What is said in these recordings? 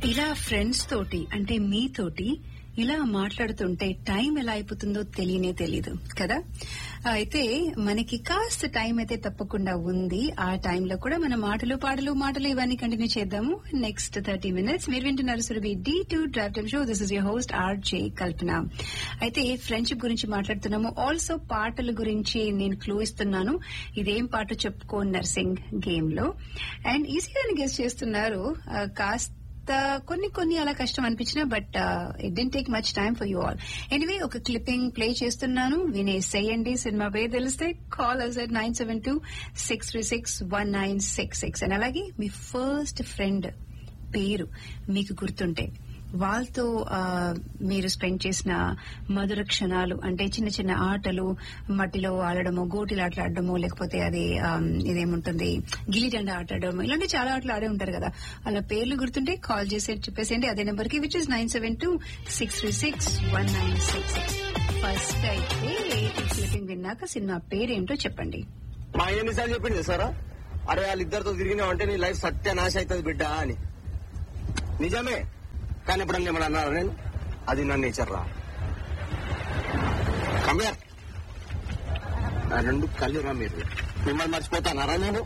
ఇలా ఫ్రెండ్స్ తోటి అంటే మీతోటి ఇలా మాట్లాడుతుంటే టైం ఎలా అయిపోతుందో తెలియనే తెలీదు కదా అయితే మనకి కాస్త టైం అయితే తప్పకుండా ఉంది ఆ టైంలో కూడా మన మాటలు పాటలు మాటలు ఇవన్నీ కంటిన్యూ చేద్దాము నెక్స్ట్ థర్టీ మినిట్స్ మీరు వింటున్నారు Surabhi D to drive time show this is your host RJ Kalpana అయితే ఫ్రెండ్షిప్ గురించి మాట్లాడుతున్నాము ఆల్సో పాటల గురించి నేను క్లూ ఇస్తున్నాను ఇదేం పాట చెప్పుకో నర్సింగ్ గేమ్ లో అండ్ ఈజీగానే గెస్ట్ చేస్తున్నారు ఆ, కాస్త కొన్ని కొన్ని అలా కష్టం అనిపించినా but it didn't take much time for you all anyway ఒక క్లిప్పింగ్ ప్లే చేస్తున్నాను వినేసేయండి సినిమా పేరు తెలిస్తే call us at nine seven two six three six one nine six six and అలాగే మీ ఫస్ట్ ఫ్రెండ్ పేరు మీకు గుర్తుంటే వాళ్ళతో ఆ, మీరు స్పెండ్ చేసిన మధుర క్షణాలు అంటే చిన్న చిన్న ఆటలు మట్టిలో ఆడడము గోటిలు ఆటలు ఆడడము లేకపోతే అది ఆ, ఇదేముంటుంది గిల్లి డండా ఆట ఆడడము ఇలాంటి చాలా ఆటలు ఆడే ఉంటారు కదా అలా పేర్లు గుర్తుంటే కాల్ చేసి చెప్పేసేయండి అదే నెంబర్ కి which is nine seven two six three six one nine six first అయితే ఈ క్లిప్పింగ్ విన్నాక సినిమా పేరేంటో చెప్పండి మా ఎన్నిసార్లు చెప్పింది సారా అరే వాళ్ళిద్దరితో తిరిగినావంటే నీ లైఫ్ సత్యనాశ అవుతుంది బిడ్డ అని నిజమే కానీ ఎప్పుడన్నా ఏమన్నా అన్నారా నేను అది నా నేచర్ రా కమ్యార్ నా రెండు కళ్ళురా మీరు మిమ్మల్ని మర్చిపోతానారా నేను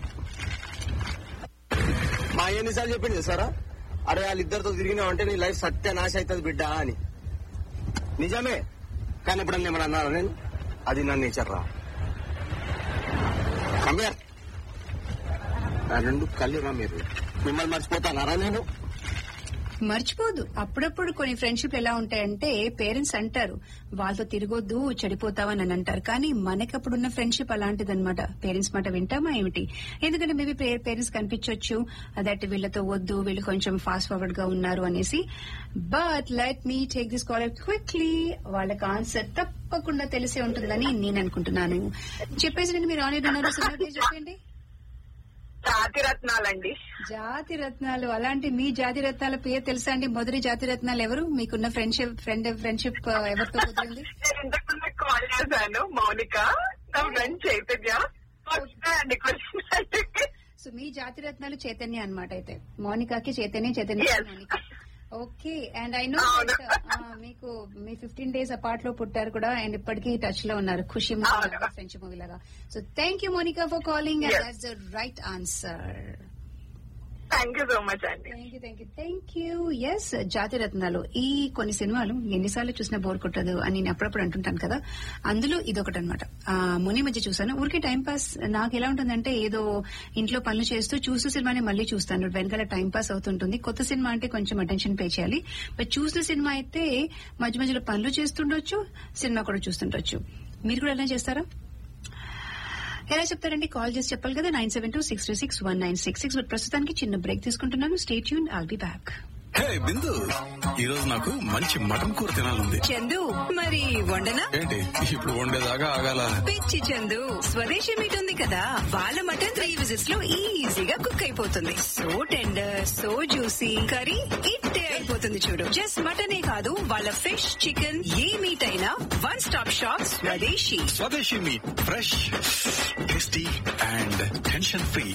మా ఎన్నిసార్లు చెప్పింది సారా అరే వాళ్ళిద్దరితో తిరిగినావంటే నీ లైఫ్ సత్యనాశ అవుతుంది బిడ్డ అని నిజమే కానీ ఎప్పుడన్నా ఏమన్నా అన్నారా నేను అది నా నేచర్ రా కమ్యార్ నా రెండు కళ్ళురా మీరు మిమ్మల్ని మర్చిపోతానారా నేను మర్చిపోదు అప్పుడప్పుడు కొన్ని ఫ్రెండ్షిప్ ఎలా ఉంటాయంటే పేరెంట్స్ అంటారు వాళ్ళతో తిరగొద్దు చెడిపోతావని అని అంటారు కానీ మనకి అప్పుడున్న ఫ్రెండ్షిప్ అలాంటిదన్నమాట పేరెంట్స్ మాట వింటామా ఏమిటి ఎందుకంటే మేబీ పేరెంట్స్ కనిపించవచ్చు దట్ వీళ్ళతో వద్దు వీళ్ళు కొంచెం ఫాస్ట్ ఫార్వర్డ్ గా ఉన్నారు అనేసి but let me take this call quickly వాళ్ళకి ఆన్సర్ తప్పకుండా తెలిసే ఉంటుందని నేను అనుకుంటున్నాను చెప్పేసి మీరు ఆన్ ఉన్నారు సినిమా పేరు చెప్పండి జాతి రత్నాలండి జాతి రత్నాలు అలాంటి మీ జాతి రత్నాల పేరు తెలుసా అండి మొదటి జాతి రత్నాలు ఎవరు మీకున్న ఫ్రెండ్షిప్ ఫ్రెండ్ ఫ్రెండ్షిప్ ఎవరితో కుదిరింది నేను ఇంతకుముందు కాల్ చేశాను మౌనిక నా ఫ్రెండ్ చైతన్య వస్తాయండి క్వశ్చన్ సో మీ జాతి రత్నాలు చైతన్య అన్నమాట అయితే మోనికాకి Chaitanya Chaitanya Yes. Monica okay and I know అవును. మీకు మీ ఫిఫ్టీన్ డేస్ అపార్ట్ లో పుట్టారు కూడా అండ్ ఇప్పటికీ టచ్ లో ఉన్నారు ఖుషి మూవీ అవును. లాగా ఫ్రెండ్షిప్ మూవీ లాగా so thank you Monica for calling and Yes. That's the right answer thank you so much అండి thank you thank you thank you yes Jathi Ratnalu ఈ కొన్ని సినిమాలు ఎన్నిసార్లు చూసినా బోర్ కొట్టదు అని నేను అప్పుడప్పుడు అంటుంటాను కదా అందులో ఇదొకటి అనమాట మొన్న మధ్య చూసాను ఊరికే టైం పాస్ నాకు ఎలా ఉంటుందంటే ఏదో ఇంట్లో పనులు చేస్తూ చూస్తూ సినిమాని మళ్ళీ చూస్తాను వెనకాల టైం పాస్ అవుతుంటుంది కొత్త సినిమా అంటే కొంచెం అటెన్షన్ పే చేయాలి బట్ చూసిన సినిమా అయితే మధ్య మధ్యలో పనులు చేస్తుండొచ్చు సినిమా కూడా చూస్తుండొచ్చు మీరు కూడా ఎలా చేస్తారా ఎలా చెప్తారండి కాల్ చేసి చెప్పాలి కదా nine seven two six three six one nine six six but ప్రస్తుతానికి చిన్న బ్రేక్ తీసుకుంటున్నాను స్టేట్ యూన్ I'll be back hey Bindu ఈ రోజు నాకు మంచి మటన్ కూర తినాలంది చందు మరి వండనా ఏంటి ఇప్పుడు వండేదాకా ఆగాల పిచ్చి చందు స్వదేశీ మీట్ ఉంది కదా వాళ్ళ మటన్ త్రీ విజిట్స్ లో ఈజీగా కుక్ అయిపోతుంది so tender so juicy curry ఇట్టే అయిపోతుంది చూడు జస్ట్ మటనే కాదు వాళ్ళ ఫిష్ చికెన్ ఏ మీట్ అయినా one stop shop Swadeshi Swadeshi meat fresh tasty and tension free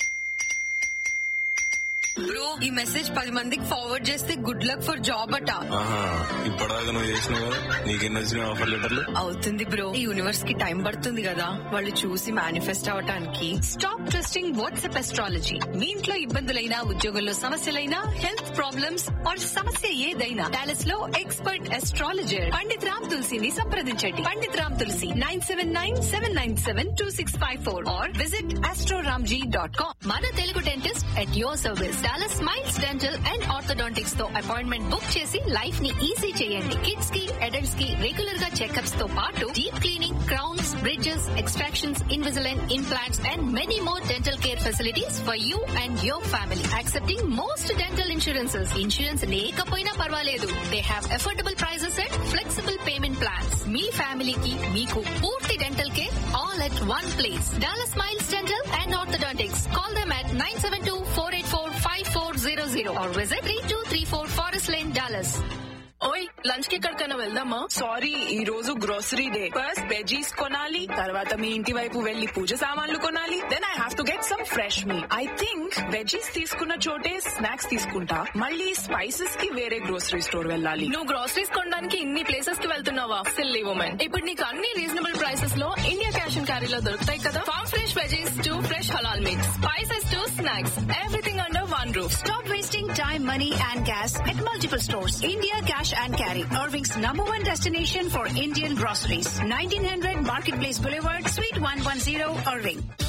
bro ఈ మెసేజ్ పది మందికి ఫార్వర్డ్ చేస్తే గుడ్ లక్ ఫర్ జాబ్ అట ఆహా ఇప్పటిదాకా నువ్వు చేసినావు కదా నీకెన్ని వచ్చినాయి ఆఫర్ లెటర్లు అవుతుంది బ్రో ఈ యూనివర్స్ కి టైం పడుతుంది కదా వాళ్ళు చూసి మేనిఫెస్ట్ అవటానికి స్టాప్ ట్రస్టింగ్ వాట్సాప్ ఎస్ట్రాలజీ మీ ఇంట్లో ఇబ్బందులైనా ఉద్యోగంలో సమస్యలైనా హెల్త్ ప్రాబ్లమ్స్ ఆర్ సమస్య ఏదైనా డాలస్ లో ఎక్స్పర్ట్ ఎస్ట్రాలజర్ పండిత్ రామ్ తులసిని సంప్రదించండి Pandit Ram Tulasi nine seven nine seven nine seven two six five four or visit astroramji dot com మన Telugu dentist at your service Dallas smiles dental and orthodontics తో అపాయింట్మెంట్ బుక్ చేసి life ని easy చేయండి kids కి adults కి regular గా checkups తో పాటు deep cleaning crowns bridges extractions Invisalign implants and many more dental care facilities for you and your family accepting most dental insurances insurance లేకపోయినా పర్వాలేదు they have affordable prices and flexible payment plans మీ ఫ్యామిలీకి మీకు పూర్తి dental care all at one place Dallas smiles dental and orthodontics call them at nine seven two four eight four five four zero zero or visit three two three four forest lane Dallas ఓయ్ lunch కి ఎక్కడికైనా వెళ్దామా sorry ఈ రోజు grocery day first veggies కొనాలి తర్వాత మీ ఇంటి వైపు వెళ్లి పూజ సామాన్లు కొనాలి then I have to get some fresh meat I think veggies తీసుకున్న చోటే స్నాక్స్ తీసుకుంటా మళ్ళీ స్పైసెస్ కి వేరే గ్రోసరీ స్టోర్ వెళ్ళాలి నువ్వు గ్రోసరీస్ కొనడానికి ఇన్ని ప్లేసెస్ కి వెళ్తున్నావా సిల్లీ ఉమెన్ ఇప్పుడు నీకు అన్ని రీజనబుల్ ప్రైసెస్ లో ఇండియా క్యాష్ అండ్ క్యారీలో దొరుకుతాయి కదా farm fresh veggies to fresh halal meats spices to snacks everything under one roof Stop wasting time, money, and gas at multiple stores. India Cash and Carry, Irving's number one destination for Indian groceries. 1900 Marketplace Boulevard, Suite 110, Irving.